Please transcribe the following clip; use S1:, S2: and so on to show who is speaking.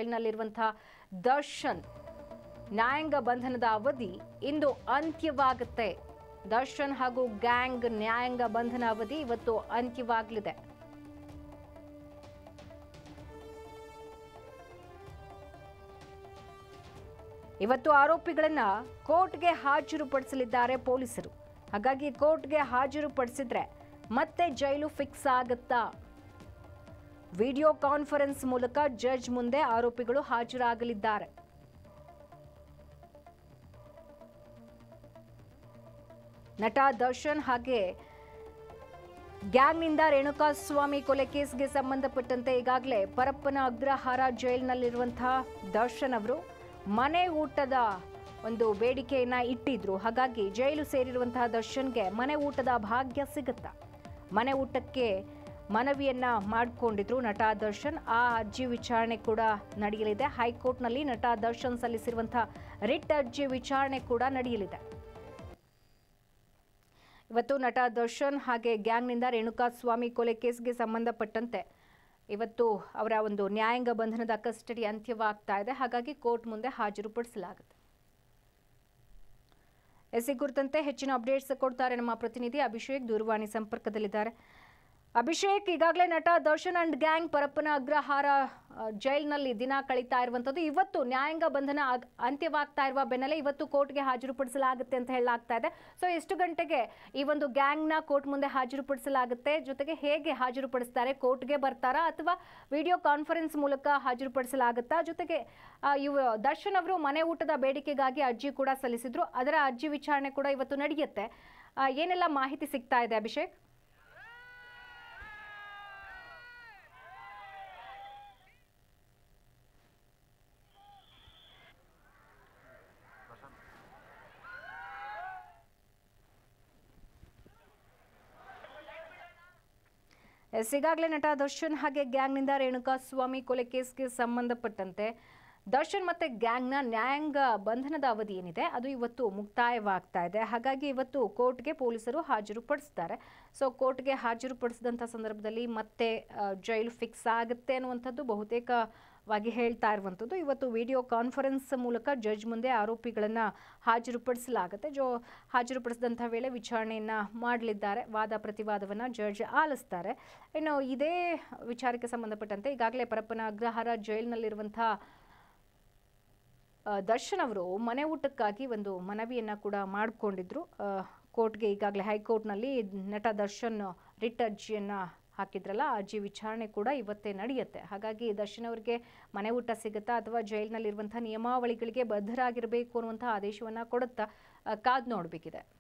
S1: ಜೈಲಿನಲ್ಲಿರುವಂತಹ ದರ್ಶನ್ ನ್ಯಾಯಾಂಗ ಬಂಧನದ ಅವಧಿ ಇಂದು ಅಂತ್ಯವಾಗುತ್ತೆ ದರ್ಶನ್ ಹಾಗೂ ಗ್ಯಾಂಗ್ ನ್ಯಾಯಾಂಗ ಬಂಧನ ಅವಧಿ ಇವತ್ತು ಅಂತ್ಯವಾಗಲಿದೆ ಇವತ್ತು ಆರೋಪಿಗಳನ್ನ ಕೋರ್ಟ್ಗೆ ಹಾಜರುಪಡಿಸಲಿದ್ದಾರೆ ಪೊಲೀಸರು ಹಾಗಾಗಿ ಕೋರ್ಟ್ಗೆ ಹಾಜರುಪಡಿಸಿದ್ರೆ ಮತ್ತೆ ಜೈಲು ಫಿಕ್ಸ್ ಆಗುತ್ತಾ ವಿಡಿಯೋ ಕಾನ್ಫರೆನ್ಸ್ ಮೂಲಕ ಜಡ್ಜ್ ಮುಂದೆ ಆರೋಪಿಗಳು ಹಾಜರಾಗಲಿದ್ದಾರೆ ನಟ ದರ್ಶನ್ ಹಾಗೆ ಗ್ಯಾಂಗ್ನಿಂದ ರೇಣುಕಾಸ್ವಾಮಿ ಕೊಲೆ ಕೇಸ್ಗೆ ಸಂಬಂಧಪಟ್ಟಂತೆ ಈಗಾಗಲೇ ಪರಪ್ಪನ ಅಗ್ರಹಾರ ಜೈಲಿನಲ್ಲಿರುವಂತಹ ದರ್ಶನ್ ಅವರು ಮನೆ ಊಟದ ಒಂದು ಬೇಡಿಕೆಯನ್ನ ಇಟ್ಟಿದ್ರು ಹಾಗಾಗಿ ಜೈಲು ಸೇರಿರುವಂತಹ ದರ್ಶನ್ಗೆ ಮನೆ ಊಟದ ಭಾಗ್ಯ ಸಿಗುತ್ತಾ ಮನೆ ಊಟಕ್ಕೆ ಮನವಿಯನ್ನ ಮಾಡಿಕೊಂಡಿದ್ರು ನಟ ದರ್ಶನ್ ಆ ಅರ್ಜಿ ವಿಚಾರಣೆ ಕೂಡ ನಡೆಯಲಿದೆ ಹೈಕೋರ್ಟ್ನಲ್ಲಿ ನಟ ದರ್ಶನ್ ಸಲ್ಲಿಸಿರುವಂತಹ ರಿಟ್ ಅರ್ಜಿ ವಿಚಾರಣೆ ಕೂಡ ನಡೆಯಲಿದೆ ಇವತ್ತು ನಟ ದರ್ಶನ್ ಹಾಗೆ ಗ್ಯಾಂಗ್ನಿಂದ ರೇಣುಕಾಸ್ವಾಮಿ ಕೊಲೆ ಕೇಸ್ಗೆ ಸಂಬಂಧಪಟ್ಟಂತೆ ಇವತ್ತು ಅವರ ಒಂದು ನ್ಯಾಯಾಂಗ ಬಂಧನದ ಕಸ್ಟಡಿ ಅಂತ್ಯವಾಗ್ತಾ ಇದೆ ಹಾಗಾಗಿ ಕೋರ್ಟ್ ಮುಂದೆ ಹಾಜರುಪಡಿಸಲಾಗುತ್ತೆ ಎಸ್ ಈ ಕುರಿತಂತೆ ಹೆಚ್ಚಿನ ಅಪ್ಡೇಟ್ಸ್ ಕೊಡ್ತಾರೆ ನಮ್ಮ ಪ್ರತಿನಿಧಿ ಅಭಿಷೇಕ್ ದೂರವಾಣಿ ಸಂಪರ್ಕದಲ್ಲಿದ್ದಾರೆ ಅಭಿಷೇಕ್ ಈಗಾಗಲೇ ನಟ ದರ್ಶನ್ ಅಂಡ್ ಗ್ಯಾಂಗ್ ಪರಪ್ಪನ ಅಗ್ರಹಾರ ಆ, ಜೈಲಿನಲ್ಲಿ ದಿನ ಕಳೀತಾ ಇರುವಂತದ್ದು ಇವತ್ತು ನ್ಯಾಯಾಂಗ ಬಂಧನ ಆಗ್- ಅಂತ್ಯವಾಗ್ತಾ ಇರುವ ಬೆನ್ನಲ್ಲೇ ಇವತ್ತು ಕೋರ್ಟ್ಗೆ ಹಾಜರುಪಡಿಸಲಾಗುತ್ತೆ ಅಂತ ಹೇಳಲಾಗ್ತಾ ಇದೆ ಸೊ ಎಷ್ಟು ಗಂಟೆಗೆ ಈ ಒಂದು ಗ್ಯಾಂಗ್ನ ಕೋರ್ಟ್ ಮುಂದೆ ಹಾಜರುಪಡಿಸಲಾಗುತ್ತೆ ಜೊತೆಗೆ ಹೇಗೆ ಹಾಜರುಪಡಿಸ್ತಾರೆ ಕೋರ್ಟ್ಗೆ ಬರ್ತಾರಾ ಅಥವಾ ವಿಡಿಯೋ ಕಾನ್ಫರೆನ್ಸ್ ಮೂಲಕ ಹಾಜರುಪಡಿಸಲಾಗುತ್ತಾ ಜೊತೆಗೆ ಆ, ಇವ ದರ್ಶನ್ ಅವರು ಮನೆ ಊಟದ ಬೇಡಿಕೆಗಾಗಿ ಅರ್ಜಿ ಕೂಡ ಸಲ್ಲಿಸಿದ್ರು ಅದರ ಅರ್ಜಿ ವಿಚಾರಣೆ ಕೂಡ ಇವತ್ತು ನಡೆಯುತ್ತೆ ಆ, ಏನೆಲ್ಲ ಮಾಹಿತಿ ಸಿಗ್ತಾ ಇದೆ ಅಭಿಷೇಕ್ ಎಸ್ ಈಗಾಗಲೇ ನಟ ದರ್ಶನ್ ಹಾಗೆ ಗ್ಯಾಂಗ್ನಿಂದ ರೇಣುಕಾಸ್ವಾಮಿ ಕೊಲೆ ಕೇಸ್ಗೆ ಸಂಬಂಧಪಟ್ಟಂತೆ ದರ್ಶನ್ ಮತ್ತೆ ಗ್ಯಾಂಗ್ನ ನ್ಯಾಯಾಂಗ ಬಂಧನದ ಅವಧಿ ಏನಿದೆ ಅದು ಇವತ್ತು ಮುಕ್ತಾಯವಾಗ್ತಾ ಇದೆ ಹಾಗಾಗಿ ಇವತ್ತು ಕೋರ್ಟ್ಗೆ ಪೊಲೀಸರು ಹಾಜರುಪಡಿಸ್ತಾರೆ ಸೊ ಕೋರ್ಟ್ಗೆ ಹಾಜರುಪಡಿಸಿದಂಥ ಸಂದರ್ಭದಲ್ಲಿ ಮತ್ತೆ ಆ, ಜೈಲು ಫಿಕ್ಸ್ ಆಗುತ್ತೆ ಅನ್ನುವಂಥದ್ದು ಬಹುತೇಕವಾಗಿ ಹೇಳ್ತಾ ಇರುವಂಥದ್ದು ಇವತ್ತು ವಿಡಿಯೋ ಕಾನ್ಫರೆನ್ಸ್ ಮೂಲಕ ಜಡ್ಜ್ ಮುಂದೆ ಆರೋಪಿಗಳನ್ನು ಹಾಜರುಪಡಿಸಲಾಗುತ್ತೆ ಜೋ ಹಾಜರುಪಡಿಸಿದಂಥ ವೇಳೆ ವಿಚಾರಣೆಯನ್ನು ಮಾಡಲಿದ್ದಾರೆ ವಾದ ಪ್ರತಿವಾದವನ್ನು ಜಡ್ಜ್ ಆಲಿಸ್ತಾರೆ ಇನ್ನು ಇದೇ ವಿಚಾರಕ್ಕೆ ಸಂಬಂಧಪಟ್ಟಂತೆ ಈಗಾಗಲೇ ಪರಪ್ಪನ ಅಗ್ರಹಾರ ಜೈಲಿನಲ್ಲಿರುವಂಥ ಆ, ದರ್ಶನ್ ಅವರು ಮನೆ ಊಟಕ್ಕಾಗಿ ಒಂದು ಮನವಿಯನ್ನು ಕೂಡ ಮಾಡಿಕೊಂಡಿದ್ರು ಕೋರ್ಟ್ಗೆ ಈಗಾಗಲೇ ಹೈಕೋರ್ಟ್ನಲ್ಲಿ ನಟ ದರ್ಶನ್ ರಿಟ್ ಅರ್ಜಿಯನ್ನು ಹಾಕಿದ್ರಲ್ಲ ಆ ಅರ್ಜಿ ವಿಚಾರಣೆ ಕೂಡ ಇವತ್ತೇ ನಡೆಯುತ್ತೆ ಹಾಗಾಗಿ ದರ್ಶನ್ ಅವರಿಗೆ ಮನೆ ಊಟ ಸಿಗುತ್ತಾ ಅಥವಾ ಜೈಲಿನಲ್ಲಿರುವಂಥ ನಿಯಮಾವಳಿಗಳಿಗೆ ಬದ್ಧರಾಗಿರಬೇಕು ಅನ್ನುವಂಥ ಆದೇಶವನ್ನು ಕೊಡುತ್ತಾ ಆ, ಕಾದ್ ನೋಡಬೇಕಿದೆ